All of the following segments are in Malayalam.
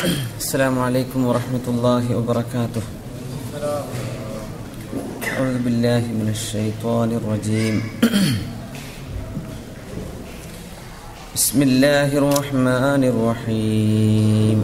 السلام عليكم ورحمة الله وبركاته أعوذ بالله من الشيطان الرجيم بسم الله الرحمن الرحيم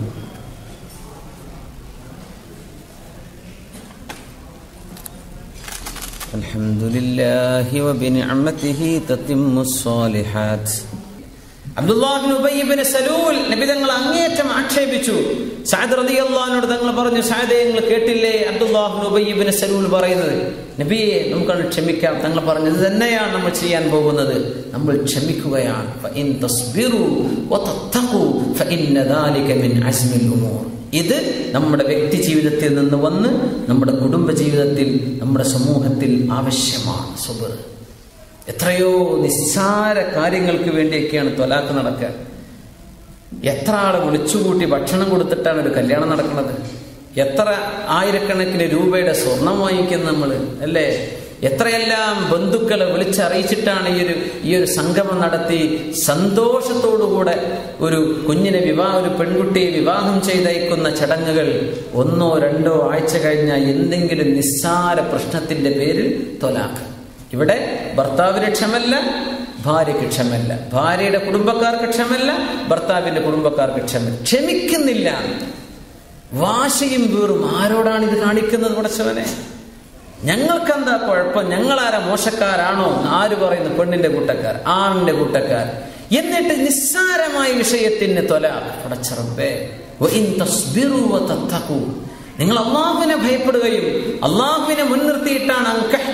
الحمد لله وبنعمته تتم الصالحات അബ്ദുല്ലാഹിബിൻ ഉബയ്യബിന് സലൂൽ നബി തങ്ങൾ അങ്ങേറ്റം ആക്ഷേപിച്ചു സഅദ് റളിയല്ലാഹുവിനോട് തങ്ങൾ പറഞ്ഞു സഅദേ നിങ്ങൾ കേട്ടില്ലേ അബ്ദുല്ലാഹിബിൻ ഉബയ്യബിന് സലൂൽ പറയുന്നത് നബിയെ നമുക്കത് ക്ഷമിക്കാം തങ്ങൾ പറഞ്ഞത് തന്നെയാണ് നമ്മൾ ചെയ്യാൻ പോകുന്നത് നമ്മൾ ക്ഷമിക്കുകയാണ് ഫഇൻ തസ്ബിറു വതത്തഖു ഫഇന്ന ദാലിക മിൻ അസ്മിൽ ഉമൂർ ഇത് നമ്മുടെ വ്യക്തി ജീവിതത്തിൽ നിന്ന് വന്ന് നമ്മുടെ കുടുംബ ജീവിതത്തിൽ നമ്മുടെ സമൂഹത്തിൽ ആവശ്യമാണ് സുബർ എത്രയോ നിസ്സാര കാര്യങ്ങൾക്ക് വേണ്ടിയൊക്കെയാണ് തൊലാക്ക് നടക്കുക എത്ര ആളെ വിളിച്ചുകൂട്ടി ഭക്ഷണം കൊടുത്തിട്ടാണ് ഒരു കല്യാണം നടക്കുന്നത് എത്ര ആയിരക്കണക്കിന് രൂപയുടെ സ്വർണം വാങ്ങിക്കുന്നത് നമ്മൾ അല്ലേ എത്രയെല്ലാം ബന്ധുക്കളെ വിളിച്ചറിയിച്ചിട്ടാണ് ഈ ഒരു ഈ ഒരു സംഗമം നടത്തി സന്തോഷത്തോടുകൂടെ ഒരു കുഞ്ഞിനെ വിവാഹ ഒരു പെൺകുട്ടിയെ വിവാഹം ചെയ്തയക്കുന്ന ചടങ്ങുകൾ ഒന്നോ രണ്ടോ ആഴ്ച കഴിഞ്ഞാൽ എന്തെങ്കിലും നിസ്സാര പ്രശ്നത്തിന്റെ പേരിൽ തൊലാക്ക് ഇവിടെ ഭർത്താവിന് ക്ഷമല്ല ഭാര്യയ്ക്ക് ക്ഷമല്ല ഭാര്യയുടെ കുടുംബക്കാർക്ക് ക്ഷമല്ല ഭർത്താവിന്റെ കുടുംബക്കാർക്ക് ക്ഷമ ക്ഷമിക്കുന്നില്ല വാശിയും വീറും ആരോടാണ് ഇത് കാണിക്കുന്നത് പടച്ചവനെ ഞങ്ങൾക്കെന്താ കുഴപ്പം ഞങ്ങളാരാ മോശക്കാരാണോ ആര് പറയുന്നു പെണ്ണിന്റെ കൂട്ടക്കാർ ആണിന്റെ കൂട്ടക്കാർ എന്നിട്ട് നിസ്സാരമായ വിഷയത്തിന് തൊല പടച്ചറപ്പേ നിങ്ങൾ അള്ളാഹുവിനെ ഭയപ്പെടുകയും അള്ളാഹുവിനെ മുൻനിർത്തിയിട്ടാണ്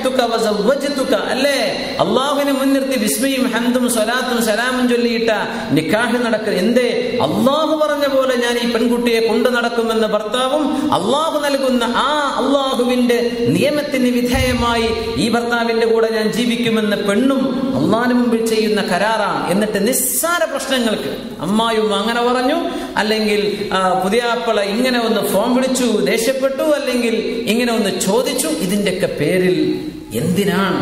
അല്ലേ അള്ളാഹുവിനെ മുൻനിർത്തി വിസ്മയും ഹന്തും സ്വലാത്തും സലാമും ചൊല്ലിയിട്ട നിക്കാഹ് നടക്കുക എന്തേ അള്ളാഹു പറഞ്ഞ പോലെ ഞാൻ ഈ പെൺകുട്ടിയെ കൊണ്ടു നടക്കുമെന്ന ഭർത്താവും അള്ളാഹു നൽകുന്ന ആ അള്ളാഹുവിന്റെ നിയമത്തിന് വിധേയമായി ഈ ഭർത്താവിന്റെ കൂടെ ഞാൻ ജീവിക്കുമെന്ന പെണ്ണും അള്ളാഹിന് മുമ്പിൽ ചെയ്യുന്ന കരാറാണ് എന്നിട്ട് നിസ്സാര പ്രശ്നങ്ങൾക്ക് അമ്മായും അങ്ങനെ പറഞ്ഞു അല്ലെങ്കിൽ പുതിയാപ്പള ഇങ്ങനെ ഒന്ന് ഫോൺ വിളിച്ചു ദേഷ്യപ്പെട്ടു അല്ലെങ്കിൽ ഇങ്ങനെ ഒന്ന് ചോദിച്ചു ഇതിന്റെയൊക്കെ പേരിൽ എന്തിനാണ്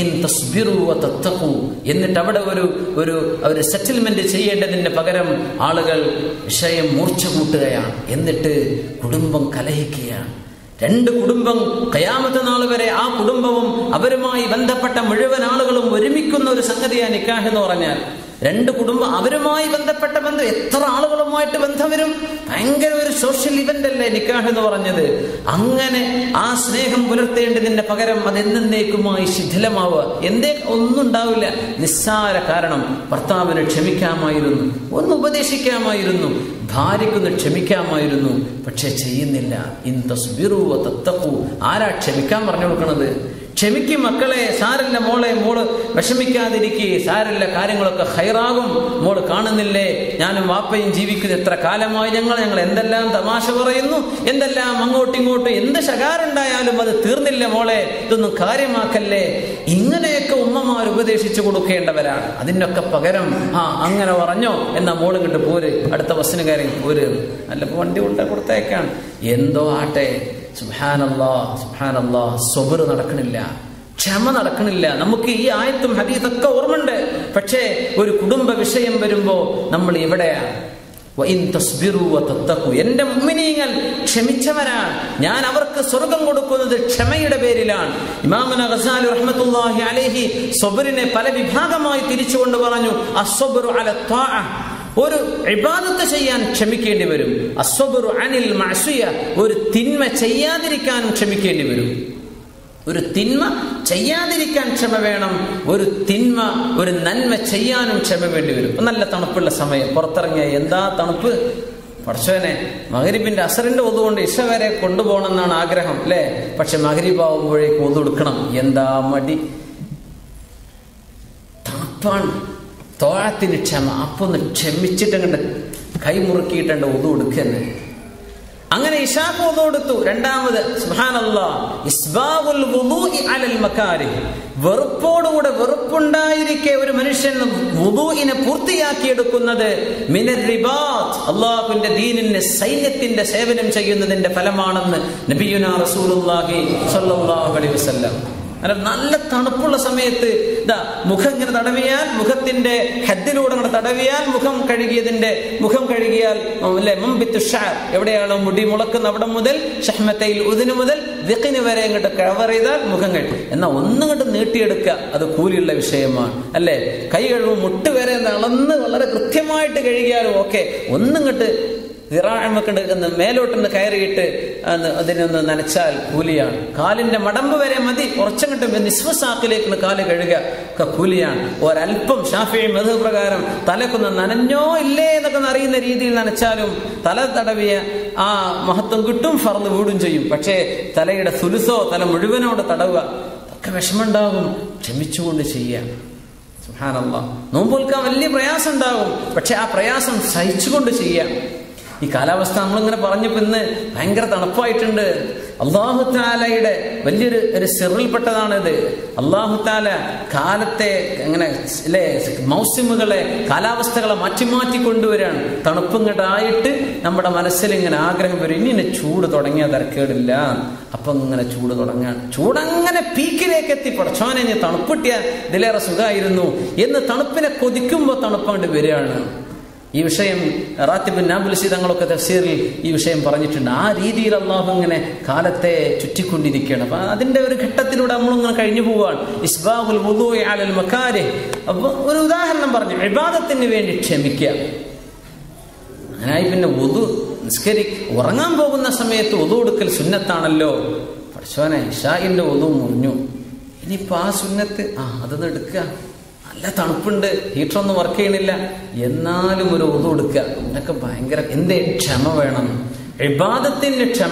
എന്നിട്ട് അവിടെ ഒരു ഒരു ഒരു സെറ്റിൽമെന്റ് ചെയ്യേണ്ടതിന്റെ പകരം ആളുകൾ വിഷയം മൂർച്ച കൂട്ടുകയാണ് എന്നിട്ട് കുടുംബം കലഹിക്കുകയാണ് രണ്ട് കുടുംബം കയാമത്തെ നാൾ വരെ ആ കുടുംബവും അവരുമായി ബന്ധപ്പെട്ട മുഴുവൻ ആളുകളും ഒരുമിക്കുന്ന ഒരു സംഗതിയാണ് നിക്കാഹ് എന്ന് പറഞ്ഞാൽ രണ്ട് കുടുംബം അവരുമായി ബന്ധപ്പെട്ട ബന്ധം എത്ര ആളുകളുമായിട്ട് ബന്ധം വരും ഭയങ്കര ഒരു സോഷ്യൽ ഇവന്റ് അല്ലേ നിക്കാഹ് എന്ന് പറഞ്ഞത് അങ്ങനെ ആ സ്നേഹം പുലർത്തേണ്ടതിന്റെ പകരം അത് എന്നേക്കുമായി ശിഥിലമാവുക എന്തേ ഒന്നും ഉണ്ടാവില്ല നിസ്സാര കാരണം ഭർത്താവിന് ക്ഷമിക്കാമായിരുന്നു ഒന്ന് ഉപദേശിക്കാമായിരുന്നു ഭാര്യക്കൊന്ന് ക്ഷമിക്കാമായിരുന്നു പക്ഷെ ചെയ്യുന്നില്ല ഇൻ തസ്ബിറു തത്തക്കു ആരാ ക്ഷമിക്കാൻ പറഞ്ഞു കൊടുക്കണത് ക്ഷമിക്കും മക്കളെ സാരല്ല മോളെ മോള് വിഷമിക്കാതിരിക്കുക സാരല്ല കാര്യങ്ങളൊക്കെ ഹൈറാകും മോള് കാണുന്നില്ലേ ഞാനും വാപ്പയും ജീവിക്കുന്ന എത്ര കാലമായി ഞങ്ങൾ ഞങ്ങൾ എന്തെല്ലാം തമാശ പറയുന്നു എന്തെല്ലാം അങ്ങോട്ടും ഇങ്ങോട്ടും എന്ത് ശകാരുണ്ടായാലും അത് തീർന്നില്ല മോളെ ഇതൊന്നും കാര്യമാക്കല്ലേ ഇങ്ങനെയൊക്കെ ഉമ്മമാർ ഉപദേശിച്ചു കൊടുക്കേണ്ടവരാണ് അതിനൊക്കെ പകരം ആ അങ്ങനെ പറഞ്ഞോ എന്നാ മോള് കിട്ട് പോര് അടുത്ത ബസ്സിന് കാര്യം പോര് അല്ല വണ്ടി കൊണ്ട കൊടുത്തേക്കാണ് എന്തോ ആട്ടെ സുഹാനല്ലാ സുഹാനല്ലാ സ്വബർ നടക്കണില്ല ക്ഷമ നടക്കണില്ല നമുക്ക് ഈ ആയത്തും ഹദീത്തൊക്കെ ഓർമ്മയുണ്ട് പക്ഷേ ഒരു കുടുംബ വിഷയം വരുമ്പോ നമ്മൾ എവിടെയാണ് എന്റെ മുമ്മിനീങ്ങൾ ക്ഷമിച്ചവരാണ് ഞാൻ അവർക്ക് സ്വർഗം കൊടുക്കുന്നത് ക്ഷമയുടെ പേരിലാണ് ഇമാമന ഗസാലി റഹ്മത്തുള്ളാഹി അലൈഹി സൊബറിനെ പല വിഭാഗമായി തിരിച്ചുകൊണ്ട് പറഞ്ഞു അസ്വബറു അല ഒരു ഇബാദത്ത് ചെയ്യാൻ ക്ഷമിക്കേണ്ടി വരും അസ്വബറു അനിൽ മഅസിയ ഒരു തിന്മ ചെയ്യാതിരിക്കാനും ക്ഷമിക്കേണ്ടി വരും ഒരു തിന്മ ചെയ്യാതിരിക്കാൻ ക്ഷമ വേണം ഒരു തിന്മ ഒരു നന്മ ചെയ്യാനും ക്ഷമ വേണ്ടി വരും നല്ല തണുപ്പുള്ള സമയം പുറത്തിറങ്ങിയ എന്താ തണുപ്പ് പടച്ചവനെ മകരിബിന്റെ അസറിന്റെ ഒതുകൊണ്ട് ഇഷ വരെ കൊണ്ടുപോകണമെന്നാണ് ആഗ്രഹം അല്ലേ പക്ഷെ മകരിബാവുമ്പോഴേക്ക് ഒതുടുക്കണം എന്താ മടി തണുപ്പാണ് തോഴത്തിന് ക്ഷമ അപ്പൊന്ന് ക്ഷമിച്ചിട്ട് കൈമുറുക്കിയിട്ടുണ്ട് ഒതു കൊടുക്കുന്നത് അങ്ങനെ ഇഷാക്ക് ഒതു കൊടുത്തു രണ്ടാമത് വെറുപ്പോടുകൂടെ വെറുപ്പുണ്ടായിരിക്കെ ഒരു മനുഷ്യൻ വുദൂഇനെ പൂർത്തിയാക്കിയെടുക്കുന്നത് അള്ളാഹുവിന്റെ ദീനിന് സൈന്യത്തിന്റെ സേവനം ചെയ്യുന്നതിന്റെ ഫലമാണെന്ന് നബിയുന റസൂലുള്ളാഹി സ്വല്ലല്ലാഹു അലൈഹി വസല്ലം നല്ല തണുപ്പുള്ള സമയത്ത് ഇതാ മുഖം ഇങ്ങനെ തടവിയാൽ മുഖത്തിന്റെ ഹദ്ദിലൂടെ ഇങ്ങനെ തടവിയാൽ മുഖം കഴുകിയതിന്റെ മുഖം കഴുകിയാൽ അല്ലെ മുമ്പിത്ത് ഷാർ എവിടെയാണോ മുടി മുളക്കുന്ന അവിടെ മുതൽ ഷഹ്മത്തയിൽ ഉദിന് മുതൽ ദിക്കിന് വരെ ഇങ്ങോട്ട് കവർ ചെയ്താൽ മുഖം കഴുകി എന്നാൽ ഒന്നും കണ്ട് നീട്ടിയെടുക്കുക അത് കൂലിയുള്ള വിഷയമാണ് അല്ലെ കൈ കഴുകും മുട്ട് വരെ നടന്ന് വളരെ കൃത്യമായിട്ട് കഴുകിയാലും ഓക്കെ ഒന്നും കണ്ട് നിറാഴ്മക്കണ്ട് എന്ന് മേലോട്ടൊന്ന് കയറിയിട്ട് അന്ന് അതിനൊന്ന് നനച്ചാൽ കൂലിയാണ് കാലിന്റെ മടമ്പ് വരെ മതി കുറച്ചങ്ങോട്ട് നിസ്വസാക്കിലേക്ക് കാല് കഴുകുക ഒക്കെ കൂലിയാണ് ഒരല്പം ഷാഫി മധു പ്രകാരം തലക്കൊന്ന് നനഞ്ഞോ ഇല്ലേ എന്നൊക്കെ ഒന്ന് അറിയുന്ന രീതിയിൽ നനച്ചാലും തല തടവിയ ആ മഹത്വം കിട്ടും ഫറന്ന് വീടും ചെയ്യും പക്ഷേ തലയുടെ സുലുസോ തല മുഴുവനോട് തടവുക ഒക്കെ വിഷമുണ്ടാകും ക്ഷമിച്ചുകൊണ്ട് ചെയ്യാം സുഹാനല്ല നോമ്പൊൽക്കാൻ വലിയ പ്രയാസം ഉണ്ടാകും പക്ഷെ ആ പ്രയാസം സഹിച്ചുകൊണ്ട് ചെയ്യാം ഈ കാലാവസ്ഥ നമ്മളിങ്ങനെ പറഞ്ഞപ്പോ ഇന്ന് ഭയങ്കര തണുപ്പായിട്ടുണ്ട് അള്ളാഹു താലയുടെ വലിയൊരു ഒരു സിറിൽപ്പെട്ടതാണ് ഇത് അള്ളാഹു താല കാലത്തെ അങ്ങനെ അല്ലേ മൗസിമുകളെ കാലാവസ്ഥകളെ മാറ്റി മാറ്റി കൊണ്ടുവരാണ് തണുപ്പിങ്ങോട്ടായിട്ട് നമ്മുടെ മനസ്സിൽ ഇങ്ങനെ ആഗ്രഹം വരും ഇനി ഇന്നെ ചൂട് തുടങ്ങിയ തിരക്കേടില്ല അപ്പൊ ഇങ്ങനെ ചൂട് തുടങ്ങാൻ ചൂടങ്ങനെ പീക്കിലേക്ക് എത്തി പടച്ചോനെ ഇനി തണുപ്പിട്ടിയാൽ ഇതിലേറെ സുഖമായിരുന്നു എന്ന് തണുപ്പിനെ കൊതിക്കുമ്പോൾ തണുപ്പാണ്ട് വരികയാണ് ഈ വിഷയം റാത്തിബിൻ നാബുൽസി തങ്ങളൊക്കെ തഫ്സീറിൽ ഈ വിഷയം പറഞ്ഞിട്ടുണ്ട് ആ രീതിയിൽ അള്ളാഹു ഇങ്ങനെ കാലത്തെ ചുറ്റിക്കൊണ്ടിരിക്കുകയാണ് അപ്പൊ അതിന്റെ ഒരു ഘട്ടത്തിലൂടെ നമ്മളിങ്ങനെ കഴിഞ്ഞു പോവാണ് ഇസ്ബാഹുൽ അലൽ മക്കാരെ അപ്പൊ ഒരു ഉദാഹരണം പറഞ്ഞു വിവാദത്തിന് വേണ്ടി ക്ഷമിക്കുക അങ്ങനായി പിന്നെ ഒതു നിസ്കരി ഉറങ്ങാൻ പോകുന്ന സമയത്ത് ഒതു കൊടുക്കൽ സുന്നത്താണല്ലോ പഠിച്ചോനെ ഇഷായിന്റെ ഒതു മുറിഞ്ഞു ഇനിയിപ്പോ ആ സുന്നത്ത് ആ അതൊന്ന് എടുക്കുക നല്ല തണുപ്പുണ്ട് ഹീറ്ററൊന്നും വർക്ക് ചെയ്യണില്ല എന്നാലും ഒരു ഒതു കൊടുക്കുക എന്നൊക്കെ ഭയങ്കര എന്തേ ക്ഷമ വേണം ഇബാദത്തിന്റെ ക്ഷമ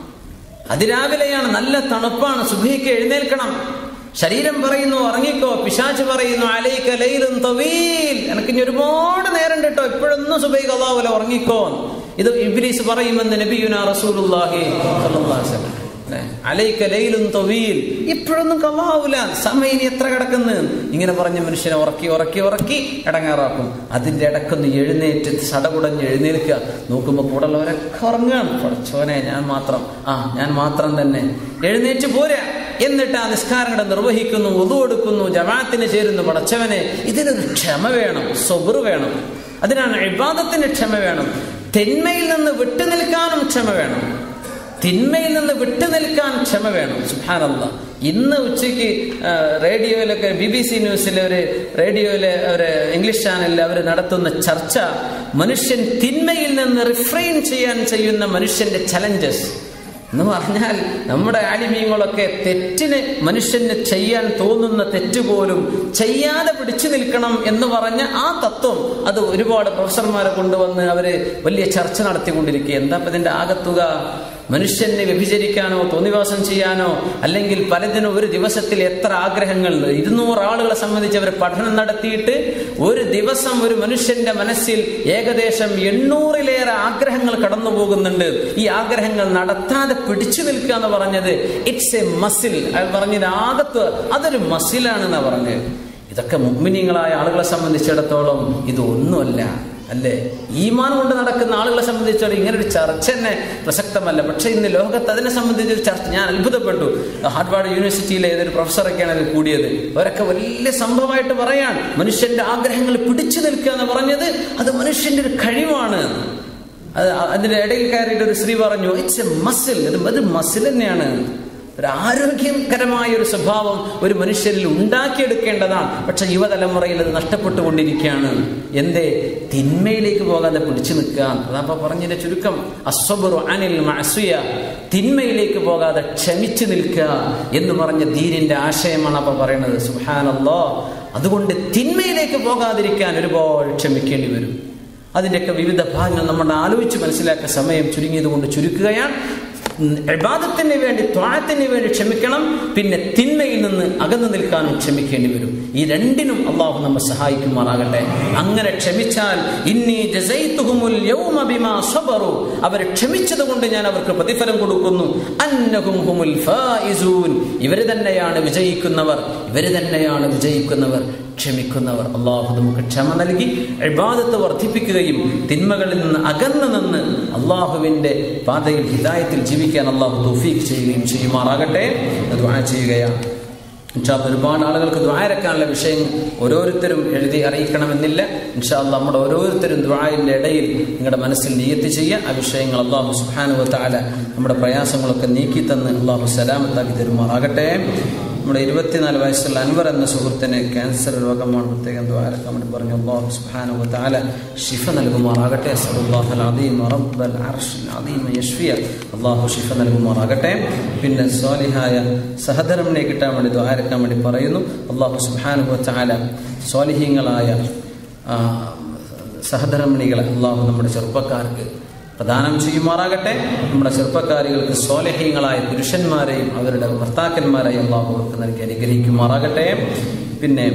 അതിരാവിലെയാണ് നല്ല തണുപ്പാണ് സുബഹിക്ക് എഴുന്നേൽക്കണം ശരീരം പറയുന്നു ഉറങ്ങിക്കോ പിശാച്ച് പറയുന്നു അലൈക്ക ലൈലും തവീൽ എനിക്ക് ഇനി ഒരുപാട് നേരം കേട്ടോ ഇപ്പോഴൊന്നും സുബൈ കഥാവല ഉറങ്ങിക്കോ ഇത് ഇബ്ലീസ് പറയുമെന്ന് നബിയുന റസൂലുള്ളാഹി സ്വല്ലല്ലാഹു അലൈഹി വസല്ലം അലൈക്ക ലൈലും തൊവീൽ ഇപ്പോഴൊന്നും കവാവൂല സമയം ഇനി എത്ര കിടക്കുന്നു ഇങ്ങനെ പറഞ്ഞ മനുഷ്യനെ ഉറക്കി ഉറക്കി ഉറക്കി ഇടങ്ങാറാക്കും അതിന്റെ ഇടക്കൊന്ന് എഴുന്നേറ്റ് സടകുടഞ്ഞ് എഴുന്നേൽക്കുക നോക്കുമ്പോൾ കൂടെ ഉള്ളവരൊക്കെ ഉറങ്ങുകയാണ് പഠിച്ചോനെ ഞാൻ മാത്രം ആ ഞാൻ മാത്രം തന്നെ എഴുന്നേറ്റ് പോരാ എന്നിട്ട് ആ നിസ്കാരങ്ങളെ നിർവഹിക്കുന്നു ഒതു കൊടുക്കുന്നു ജമാഅത്തിന് ചേരുന്നു പടച്ചവനെ ഇതിനൊരു ക്ഷമ വേണം സൊബറ് വേണം അതിനാണ് ഇബാദത്തിന് ക്ഷമ വേണം തെന്മയിൽ നിന്ന് വിട്ടുനിൽക്കാനും ക്ഷമ വേണം തിന്മയിൽ നിന്ന് വിട്ടുനിൽക്കാൻ ക്ഷമ വേണം സുഹാനല്ല ഇന്ന് ഉച്ചയ്ക്ക് റേഡിയോയിലൊക്കെ ബി ബി സി ന്യൂസിലെ ഒരു റേഡിയോയിലെ ഒരു ഇംഗ്ലീഷ് ചാനലിൽ അവർ നടത്തുന്ന ചർച്ച മനുഷ്യൻ തിന്മയിൽ നിന്ന് റിഫ്രെയിൻ ചെയ്യാൻ ചെയ്യുന്ന മനുഷ്യന്റെ ചലഞ്ചസ് എന്ന് പറഞ്ഞാൽ നമ്മുടെ ആലിമീങ്ങളൊക്കെ തെറ്റിന് മനുഷ്യന് ചെയ്യാൻ തോന്നുന്ന തെറ്റ് പോലും ചെയ്യാതെ പിടിച്ചു നിൽക്കണം എന്ന് പറഞ്ഞ ആ തത്വം അത് ഒരുപാട് പ്രൊഫസർമാരെ കൊണ്ടുവന്ന് അവര് വലിയ ചർച്ച നടത്തിക്കൊണ്ടിരിക്കുക എന്താ ഇപ്പൊ ഇതിന്റെ ആകത്തുക മനുഷ്യനെ വ്യഭിചരിക്കാനോ തോന്നിവാസം ചെയ്യാനോ അല്ലെങ്കിൽ പലതിനും ഒരു ദിവസത്തിൽ എത്ര ആഗ്രഹങ്ങൾ ഇരുന്നൂറ് ആളുകളെ സംബന്ധിച്ച് അവർ പഠനം നടത്തിയിട്ട് ഒരു ദിവസം ഒരു മനുഷ്യന്റെ മനസ്സിൽ ഏകദേശം എണ്ണൂറിലേറെ ആഗ്രഹങ്ങൾ കടന്നു പോകുന്നുണ്ട് ഈ ആഗ്രഹങ്ങൾ നടത്താതെ പിടിച്ചു നിൽക്കുക എന്ന് പറഞ്ഞത് ഇറ്റ്സ് എ മസിൽ അയാൾ പറഞ്ഞത് ആകത്ത് അതൊരു മസിലാണെന്നാ പറഞ്ഞത് ഇതൊക്കെ മുഗ്മിനിങ്ങളായ ആളുകളെ സംബന്ധിച്ചിടത്തോളം ഇതൊന്നുമല്ല അല്ലേ ഈമാൻ കൊണ്ട് നടക്കുന്ന ആളുകളെ സംബന്ധിച്ചോളം ഇങ്ങനെ ഒരു ചർച്ച തന്നെ പ്രസക്തമല്ല പക്ഷെ ഇന്ന് ലോകത്ത് അതിനെ സംബന്ധിച്ച് ഒരു ചർച്ച ഞാൻ അത്ഭുതപ്പെട്ടു ഹാർഡ്വാർഡ് യൂണിവേഴ്സിറ്റിയിലെ ഏതൊരു പ്രൊഫസറൊക്കെയാണ് അതിൽ കൂടിയത് അവരൊക്കെ വലിയ സംഭവമായിട്ട് പറയാണ് മനുഷ്യന്റെ ആഗ്രഹങ്ങൾ പിടിച്ചു നിൽക്കുക എന്ന് പറഞ്ഞത് അത് മനുഷ്യന്റെ ഒരു കഴിവാണ് അത് അതിന്റെ ഇടയിൽ കയറിയിട്ട് ഒരു സ്ത്രീ പറഞ്ഞു ഇറ്റ്സ് എ മസിൽ അത് മസിൽ തന്നെയാണ് ഒരു ആരോഗ്യകരമായ ഒരു സ്വഭാവം ഒരു മനുഷ്യരിൽ ഉണ്ടാക്കിയെടുക്കേണ്ടതാണ് പക്ഷെ യുവതലമുറയിൽ അത് നഷ്ടപ്പെട്ടുകൊണ്ടിരിക്കുകയാണ് എന്തേ തിന്മയിലേക്ക് പോകാതെ പിടിച്ചു നിൽക്കുക അതാപ്പ പറഞ്ഞതിന്റെ ചുരുക്കം അസ്വബുറു അനിൽ മഅസുയ തിന്മയിലേക്ക് പോകാതെ ക്ഷമിച്ചു നിൽക്കുക എന്ന് പറഞ്ഞ ദീനിന്റെ ആശയമാണ് അപ്പൊ പറയുന്നത് സുഹാനല്ലോ അതുകൊണ്ട് തിന്മയിലേക്ക് പോകാതിരിക്കാൻ ഒരുപാട് ക്ഷമിക്കേണ്ടി വരും അതിൻ്റെയൊക്കെ വിവിധ ഭാഗങ്ങൾ നമ്മൾ ആലോചിച്ച് മനസ്സിലാക്കാൻ സമയം ചുരുങ്ങിയത് കൊണ്ട് ചുരുക്കുകയാണ് ഇബാദത്തിന് വേണ്ടി ത്വാഴത്തിന് വേണ്ടി ക്ഷമിക്കണം പിന്നെ തിന്മയിൽ നിന്ന് അകന്നു നിൽക്കാനും ക്ഷമിക്കേണ്ടി വരും ഈ രണ്ടിനും അള്ളാഹു നമ്മെ സഹായിക്കുമാറാകട്ടെ അങ്ങനെ ക്ഷമിച്ചാൽ ഇന്നി ജസൈതുഹുമുൽ യൗമ ബിമാ സബറു അവർ ക്ഷമിച്ചത് കൊണ്ട് ഞാൻ അവർക്ക് പ്രതിഫലം കൊടുക്കുന്നു അന്നഹും ഹുമുൽ ഫായിസൂൻ ഇവര് തന്നെയാണ് വിജയിക്കുന്നവർ ഇവര് തന്നെയാണ് വിജയിക്കുന്നവർ ക്ഷമിക്കുന്നവർ അള്ളാഹു നമുക്ക് ക്ഷമ നൽകി ഇബാദത്ത് വർദ്ധിപ്പിക്കുകയും തിന്മകളിൽ നിന്ന് അകന്നു നിന്ന് അള്ളാഹുവിന്റെ പാതയിൽ ഹിദായത്തിൽ ജീവിക്കാൻ അള്ളാഹു തൗഫീഖ് ചെയ്യുകയും ചെയ്യുമാറാകട്ടെ അത് ചെയ്യുകയാണ് ഇൻഷാല്ല ഒരുപാട് ആളുകൾക്ക് ദ്വാരക്കാനുള്ള വിഷയം ഓരോരുത്തരും എഴുതി അറിയിക്കണമെന്നില്ല ഇൻഷാല്ല നമ്മുടെ ഓരോരുത്തരും ദ്വാരിന്റെ ഇടയിൽ നിങ്ങളുടെ മനസ്സിൽ നിയത്തി ചെയ്യുക ആ വിഷയങ്ങൾ അള്ളാഹു സുഹാനുവ താല നമ്മുടെ പ്രയാസങ്ങളൊക്കെ നീക്കി തന്ന് അള്ളാഹു സലാമത്താക്കി തരുമാറാകട്ടെ നമ്മുടെ ഇരുപത്തിനാല് വയസ്സുള്ള അൻവർ എന്ന സുഹൃത്തിന് ക്യാൻസർ രോഗമാണ് പ്രത്യേകം ദ്വാരക്കാൻ വേണ്ടി പറഞ്ഞു അള്ളാഹു സുഹാനുവ താല ഷിഫ നൽകുമാറാകട്ടെ അസറുല്ലാഹൽ അദീം റബ്ബൽ അർഷിൽ അദീം യഷ്ഫിയ അള്ളാഹു ഷിഫ നൽകുമാറാകട്ടെ പിന്നെ സ്വാലിഹായ സഹധർമ്മിനെ കിട്ടാൻ വേണ്ടി ദ്വാരക്കാൻ വേണ്ടി പറയുന്നു അള്ളാഹു സുഹാനുവ താല സ്വാലിഹീങ്ങളായ ആ, സഹധർമ്മിണികളെ അള്ളാഹു നമ്മുടെ ചെറുപ്പക്കാർക്ക് പ്രദാനം ചെയ്യുമാറാകട്ടെ നമ്മുടെ ചെറുപ്പക്കാരികൾക്ക് സ്വാലഹ്യങ്ങളായ പുരുഷന്മാരെയും അവരുടെ ഭർത്താക്കന്മാരെയും അള്ളാഹു അവർക്ക് നൽകി അനുഗ്രഹിക്കുമാറാകട്ടെ പിന്നെ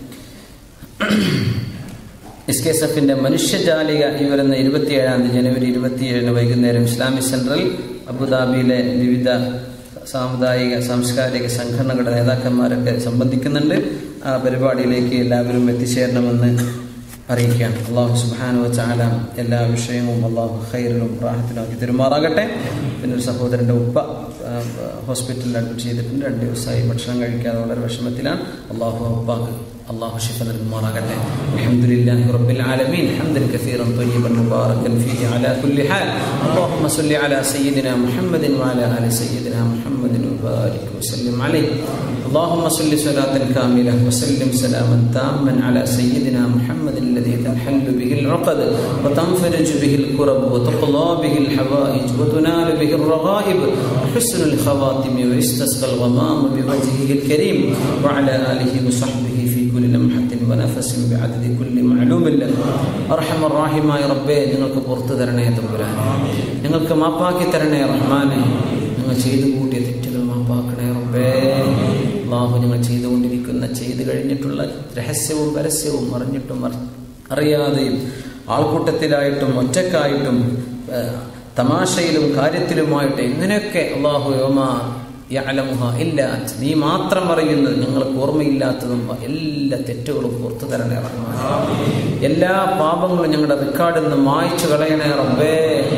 എസ് കെ എസ് എഫിന്റെ മനുഷ്യജാലിക ഈ വരുന്ന ഇരുപത്തിയേഴാം തീയതി ജനുവരി ഇരുപത്തിയേഴിന് വൈകുന്നേരം ഇസ്ലാമിക് സെൻട്രൽ അബുദാബിയിലെ വിവിധ സാമുദായിക സാംസ്കാരിക സംഘടനകളുടെ നേതാക്കന്മാരൊക്കെ സംബന്ധിക്കുന്നുണ്ട് ആ പരിപാടിയിലേക്ക് എല്ലാവരും എത്തിച്ചേരണമെന്ന് അറിയിക്കുകയാണ് അള്ളാഹു സുബാനു ചാല എല്ലാ വിഷയവും അള്ളാഹു ഖൈറിലും റാഹത്തിലാക്കി തെരുമാറാകട്ടെ പിന്നെ ഒരു സഹോദരൻ്റെ ഉപ്പ ആ, ഹോസ്പിറ്റലിൽ അഡ്മിറ്റ് ചെയ്തിട്ടുണ്ട് രണ്ട് ദിവസമായി ഭക്ഷണം കഴിക്കാതെ വളരെ വിഷമത്തിലാണ് അള്ളാഹു ഉപ്പാക്ക് الله شفاء المراقبة الحمد لله رب العالمين حمدا كثيرا طيبا مباركا فيه على كل حال اللهم صل على سيدنا محمد وعلى ال سيدنا محمد وبارك وسلم عليه اللهم صل صلاة كاملة وسلم سلاما تاما على سيدنا محمد الذي تنحل به العقد وتنفرج به الكرب وتقضى به الحوائج وتنال به الرغائب وحسن الخواتم ويستسقى الغمام بوجهه الكريم وعلى آله وصحبه في كل لمحة ونفس بعدد كل معلوم له أرحم الراحماയ റബ്ബേ നിങ്ങൾക്ക് പുറത്തു തരണേ തമ്പുരാനെ നിങ്ങൾക്ക് മാപ്പാക്കി തരണേ റഹ്മാനെ നിങ്ങൾ ചെയ്തു കൂട്ടിയ തെറ്റുകൾ മാപ്പാക്കണേ റബ്ബേ അള്ളാഹു ഞങ്ങൾ ചെയ്തുകൊണ്ടിരിക്കുന്ന ചെയ്തു കഴിഞ്ഞിട്ടുള്ള രഹസ്യവും പരസ്യവും അറിഞ്ഞിട്ടും അറി- അറിയാതെയും ആൾക്കൂട്ടത്തിലായിട്ടും ഒറ്റക്കായിട്ടും ഏഹ്, തമാശയിലും കാര്യത്തിലുമായിട്ട് എങ്ങനെയൊക്കെ അള്ളാഹു യോമാ യഅലമുഹ ഇല്ല അൻത. നീ മാത്രം അറിയുന്നത് ഞങ്ങൾക്ക് ഓർമ്മയില്ലാത്തതും എല്ലാ തെറ്റുകളും പുറത്തു തരണേ റഹ്മാൻ എല്ലാ പാപങ്ങളും ഞങ്ങളുടെ റെക്കോർഡിൽ നിന്ന് മായ്ച്ചു കളയണേ റബ്ബേ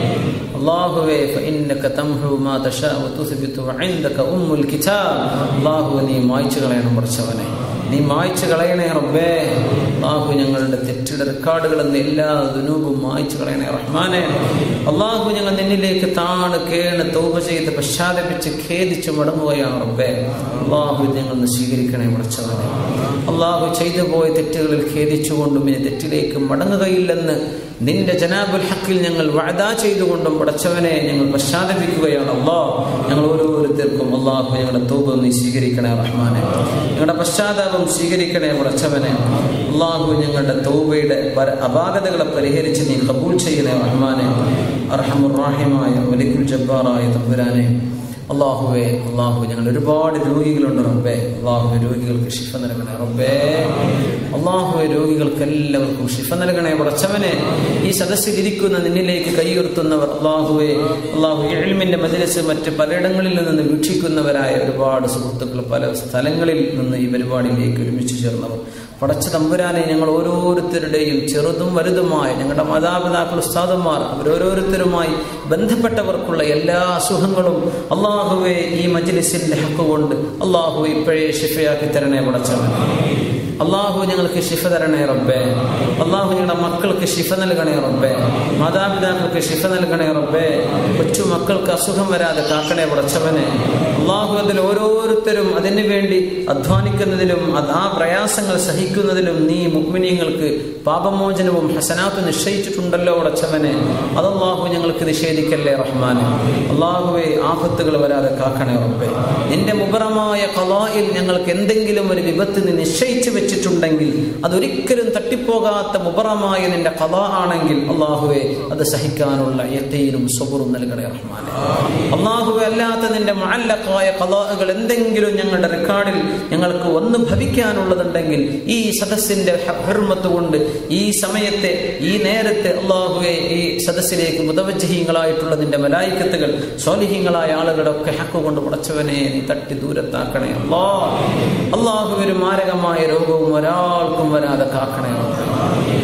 അള്ളാഹുവേ ഫഇന്നക തംഹു മാ തശാഉ വതുസ്ബിതു വഇൻദക ഉമ്മുൽ കിതാബ് അള്ളാഹു നീ മായ്ച്ചു കളയണം പഠിച്ചവനെ നീ മായ്ച്ചു കളയണേ റബ്ബേ അള്ളാഹു ഞങ്ങളുടെ തെറ്റുടെ റെക്കോർഡുകൾ എന്ന എല്ലാ ദുനൂബും മായ്ച്ചു കളയണേ റഹ്മാനെ അള്ളാഹു ഞങ്ങൾ നിന്നിലേക്ക് താണ് കേണ് തൗബ ചെയ്ത് പശ്ചാത്തപിച്ച് ഖേദിച്ച് മടങ്ങുകയാണ് റബ്ബേ അള്ളാഹു ഞങ്ങൾ ഒന്ന് സ്വീകരിക്കണേ പഠിച്ചവനെ അള്ളാഹു ചെയ്തു പോയ തെറ്റുകളിൽ ഖേദിച്ചുകൊണ്ടും ഇനി തെറ്റിലേക്ക് മടങ്ങുകയില്ലെന്ന് നിന്റെ ജനാബുൽ ഹക്കിൽ ഞങ്ങൾ വഅദ ചെയ്തുകൊണ്ടും പടച്ചവനെ ഞങ്ങൾ പശ്ചാത്തപിക്കുകയാണ് അള്ളാഹ് ഞങ്ങൾ ഓരോരുത്തർക്കും അള്ളാഹു ഞങ്ങളുടെ തൗബ നീ സ്വീകരിക്കണേ റഹ്മാനെ ഞങ്ങളുടെ പശ്ചാത്താപം സ്വീകരിക്കണേ പടച്ചവനെ അള്ളാഹു ഞങ്ങളുടെ തൗബയുടെ പര- അപാകതകളെ പരിഹരിച്ച് നീ കബൂൽ ചെയ്യണേ റഹ്മാനെ അർഹമുറാഹിമായ വലിക്കുൽ ജബ്ബാറായ തമ്പുരാനെ അള്ളാഹുവേ അള്ളാഹു ഞങ്ങൾ ഒരുപാട് രോഗികളുണ്ട് റബ്ബേ അള്ളാഹുവെ രോഗികൾക്ക് ശിഫ നൽകണേ റബ്ബേ അള്ളാഹുവെ രോഗികൾക്ക് എല്ലാവർക്കും ശിഫ നൽകണേ പടച്ചവനെ ഈ സദസ്സിൽ ഇരിക്കുന്ന നിന്നിലേക്ക് കൈയുയർത്തുന്നവർ അള്ളാഹുവെ അള്ളാഹു എഴുമിന്റെ മജലസ് മറ്റ് പലയിടങ്ങളിൽ നിന്ന് വീക്ഷിക്കുന്നവരായ ഒരുപാട് സുഹൃത്തുക്കൾ പല സ്ഥലങ്ങളിൽ നിന്ന് ഈ പരിപാടിയിലേക്ക് ഒരുമിച്ച് ചേർന്നവർ പടച്ച തമ്പുരാനെ ഞങ്ങൾ ഓരോരുത്തരുടെയും ചെറുതും വലുതുമായ ഞങ്ങളുടെ മാതാപിതാക്കൾ ഉസ്താദന്മാർ അവരോരോരുത്തരുമായി ബന്ധപ്പെട്ടവർക്കുള്ള എല്ലാ അസുഖങ്ങളും അള്ളാഹുവെ ഈ മജ്ലിസിന്റെ ഹക്ക് കൊണ്ട് അള്ളാഹു ഇപ്പോഴേ ഷിഫയാക്കി തരണേ പടച്ചവൻ അള്ളാഹു ഞങ്ങൾക്ക് ശിഫ തരണേ റബ്ബേ അള്ളാഹു ഞങ്ങളുടെ മക്കൾക്ക് ശിഫ നൽകണേ റബ്ബേ മാതാപിതാക്കൾക്ക് ശിഫ നൽകണേ റബ്ബേ കൊച്ചു മക്കൾക്ക് അസുഖം വരാതെ കാക്കണേ പടച്ചവനെ അള്ളാഹു അതിൽ ഓരോരുത്തരും അതിനു വേണ്ടി അധ്വാനിക്കുന്നതിലും അത് ആ പ്രയാസങ്ങൾ സഹിക്കുന്നതിലും നീ മുഗ്മിനീങ്ങൾക്ക് പാപമോചനവും ഹസനാത്ത് നിശ്ചയിച്ചിട്ടുണ്ടല്ലോ പടച്ചവനെ അത് അള്ളാഹു ഞങ്ങൾക്ക് നിഷേധിക്കല്ലേ റഹ്മാനെ അള്ളാഹുവെ ആപത്തുകൾ വരാതെ കാക്കണേ റബ്ബേ നിന്റെ മുബറമായ കലായിൽ ഞങ്ങൾക്ക് എന്തെങ്കിലും ഒരു വിപത്ത് നീ നിശ്ചയിച്ചു വെച്ചിട്ടുണ്ടെങ്കിൽ അതൊരിക്കലും തട്ടിപ്പോകാത്ത മുബറമായ നിന്റെ കഥ ആണെങ്കിൽ അള്ളാഹുവെ അത് സഹിക്കാനുള്ള യത്തീനും സ്വബറും നൽകണേ റഹ്മാനെ അള്ളാഹുവെ അല്ലാത്ത നിന്റെ മഅല്ലഖായ കലാകൾ എന്തെങ്കിലും ഞങ്ങളുടെ റെക്കോർഡിൽ ഞങ്ങൾക്ക് ഒന്ന് ഭവിക്കാനുള്ളതുണ്ടെങ്കിൽ ഈ സദസ്സിന്റെ ഹർമത്ത് കൊണ്ട് ഈ സമയത്തെ ഈ നേരത്തെ അള്ളാഹുവെ ഈ സദസ്സിലേക്ക് മുതവജ്ജഹീങ്ങളായിട്ടുള്ള നിന്റെ മലായിക്കത്തുകൾ സ്വാലിഹീങ്ങളായ ആളുകളുടെ ഒക്കെ ഹക്ക് കൊണ്ട് പടച്ചവനെ നീ തട്ടി ദൂരത്താക്കണേ അല്ലാ അള്ളാഹു ഒരു മാരകമായ രോഗവും ഒരാൾക്കും വരാതെ കാക്കണേ റബ്ബേ.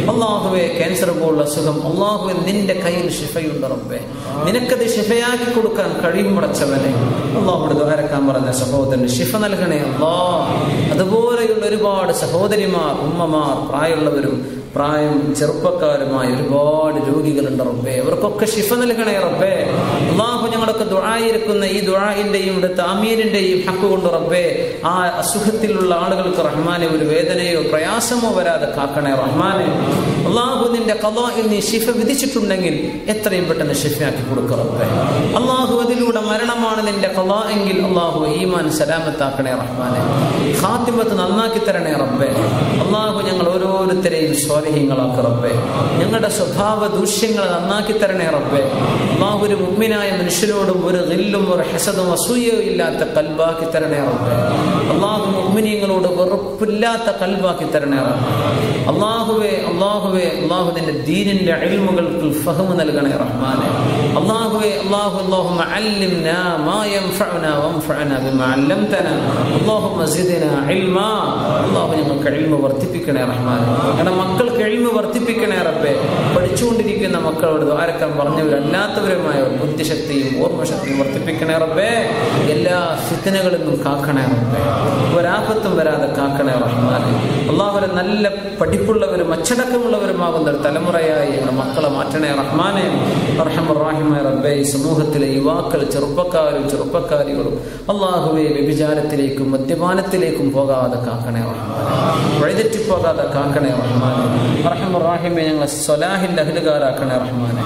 അള്ളാഹുവെ ക്യാൻസർ പോലുള്ള അസുഖം അള്ളാഹുവെ നിന്റെ കയ്യിൽ ഷിഫയുണ്ട് റബ്ബെ നിനക്കത് ഷിഫയാക്കി കൊടുക്കാൻ കഴിയും പടച്ചവനെ അള്ളാഹുടെ ദ്വാരക്കാൻ പറഞ്ഞ സഹോദരന് ഷിഫ നൽകണേ അള്ളാ അതുപോലെയുള്ള ഒരുപാട് സഹോദരിമാർ ഉമ്മമാർ പ്രായമുള്ളവരും പ്രായം ചെറുപ്പക്കാരുമായ ഒരുപാട് രോഗികളുണ്ട് റബ്ബേ അവർക്കൊക്കെ ഷിഫ നൽകണേ റബ്ബേ അള്ളാഹു ഞങ്ങളൊക്കെ ദുആയിരിക്കുന്ന ഈ ദുആഇന്റെയും ഇവിടുത്തെ അമീരിന്റെയും ഹക്ക് കൊണ്ട് റബ്ബേ ആ അസുഖത്തിലുള്ള ആളുകൾക്ക് റഹ്മാനെ ഒരു വേദനയോ പ്രയാസമോ വരാതെ കാക്കണേ റഹ്മാനെ അള്ളാഹു നിന്റെ കലാഹിൽ നീ ഷിഫ വിധിച്ചിട്ടുണ്ടെങ്കിൽ എത്രയും പെട്ടെന്ന് ഷിഫയാക്കി കൊടുക്കുക റബ്ബേ അള്ളാഹു അതിലൂടെ മരണമാണ് നിന്റെ കലാ എങ്കിൽ അള്ളാഹു ഈമാൻ സലാമത്താക്കണേ റഹ്മാനെ ഖാത്തിമത്ത് നന്നാക്കി തരണേ റബ്ബേ അള്ളാഹു ഞങ്ങൾ ഓരോരുത്തരെയും സ്വാധീനങ്ങളാക്കി റബ്ബേ ഞങ്ങളുടെ സ്വഭാവ ദൂഷ്യങ്ങൾ നന്നാക്കി തരണേ റബ്ബേ അള്ളാഹു ഒരു മുഗ്മിനായ മനുഷ്യരോടും ഒരു ഗില്ലും ഒരു ഹസദും അസൂയവും ഇല്ലാത്ത കൽബാക്കി തരണേ റബ്ബേ അള്ളാഹു മുഗ്മിനിയങ്ങളോട് വെറുപ്പില്ലാത്ത കൽബാക്കി തരണേ റബ്ബേ അള്ളാഹുവേ അള്ളാഹുവേ അള്ളാഹു നിന്റെ ദീനിന്റെ അഴിമുകൾക്ക് ഫഹമ് നൽകണേ റഹ്മാനെ അള്ളാഹുവേ അള്ളാഹു അള്ളാഹു علمنا ما ينفعنا وانفعنا بما علمتنا اللهم زدنا علما അള്ളാഹു ഞങ്ങൾക്ക് എൽമ വർദ്ധിപ്പിക്കണേ റഹ്മാൻ ഞങ്ങളുടെ മക്കൾക്ക് എൽമ വർദ്ധിപ്പിക്കണേ റബ്ബേ പഠിച്ചുകൊണ്ടിരിക്കുന്ന മക്കളോട് ദ്വാരക്കാൻ പറഞ്ഞവരല്ലാത്തവരുമായ ബുദ്ധിശക്തിയും ഓർമ്മശക്തിയും വർദ്ധിപ്പിക്കണേ റബ്ബേ എല്ലാ ഫിത്തനകളിൽ നിന്നും കാക്കണേ റബ്ബേ ഒരാപത്തും വരാതെ കാക്കണേ റഹ്മാൻ അള്ളാഹുരെ നല്ല പഠിപ്പുള്ളവരും അച്ചടക്കമുള്ളവരുമാകുന്ന ഒരു തലമുറയായി ഞങ്ങളുടെ മക്കളെ മാറ്റണേ റഹ്മാനെ റഹ്മായ റബ്ബേ ഈ സമൂഹത്തിലെ യുവാക്കൾ ചെറുപ്പക്കാരും ചെറുപ്പക്കാരികളും അള്ളാഹുവെ വ്യഭിചാരത്തിലേക്കും മദ്യപാനത്തിലേക്കും പോകാതെ കാക്കണേ റഹ്മാനെ വഴിതെറ്റിപ്പോകാതെ കാക്കണേ റഹ്മാനെ റഹ്മറാഹിമെ ഞങ്ങളെ സ്വലാഹിന്റെ അഹിലുകാരാക്കണേ റഹ്മാനെ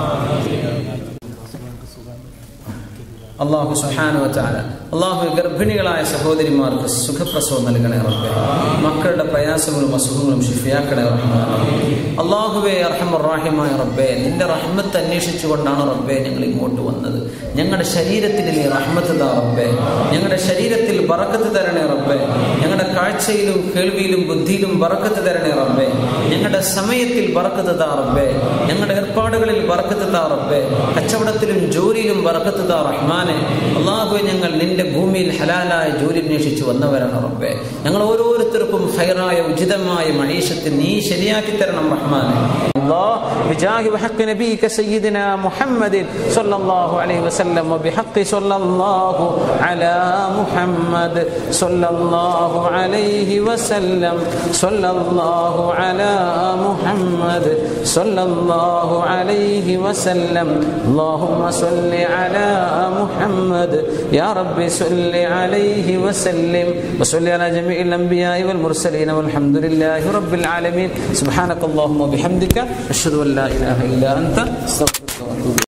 അള്ളാഹു സുഹാനു ചാല അള്ളാഹു ഗർഭിണികളായ സഹോദരിമാർക്ക് സുഖപ്രസവം നൽകണേ റബ്ബെ മക്കളുടെ പ്രയാസങ്ങളും അസുഖങ്ങളും ഷിഫിയാക്കണേ റഹ്മാനെ അള്ളാഹുവെ അർഹമുറാഹിമായ റബ്ബെ നിന്റെ റഹ്മത്ത് അന്വേഷിച്ചുകൊണ്ടാണ് റബ്ബെ ഞങ്ങൾ ഇങ്ങോട്ട് വന്നത് ഞങ്ങളുടെ ശരീരത്തിൽ നീ റഹ്മത്ത് താ റബ്ബെ ഞങ്ങളുടെ ശരീരത്തിൽ ബറക്കത്ത് തരണേ റബ്ബെ ഞങ്ങളുടെ കാഴ്ചയിലും കേൾവിയിലും ബുദ്ധിയിലും ബറക്കത്ത് തരണേ റബ്ബെ ഞങ്ങളുടെ സമയത്തിൽ ബറക്കത്ത് താ റബ്ബെ ഞങ്ങളുടെ ഏർപ്പാടുകളിൽ ബറക്കത്ത് താ റബ്ബെ കച്ചവടത്തിലും ജോലിയിലും ബറക്കത്ത് താ റഹ്മാനെ അള്ളാഹു ഞങ്ങൾ നിന്റെ ഭൂമിയിൽ ഹലാലായ ജോലി അന്വേഷിച്ച് വന്നവരാണ് റബ്ബെ ഞങ്ങൾ ഓരോരുത്തർക്കും ഹൈറായ ഉചിതമായ മഴീഷത്തിൽ നീ ശരിയാക്കി തരണം റഹ്മാനെ الله بجاه وحق نبيك سيدنا محمد صلى الله عليه وسلم وبحق صلى الله على محمد صلى الله عليه وسلم صلى الله على محمد صلى الله عليه وسلم اللهم صل على محمد يا رب صل عليه وسلم وصل على جميع الأنبياء والمرسلين والحمد لله رب العالمين سبحانك اللهم وبحمدك أشهد أن لا إله إلا أنت استغفرك وأتوب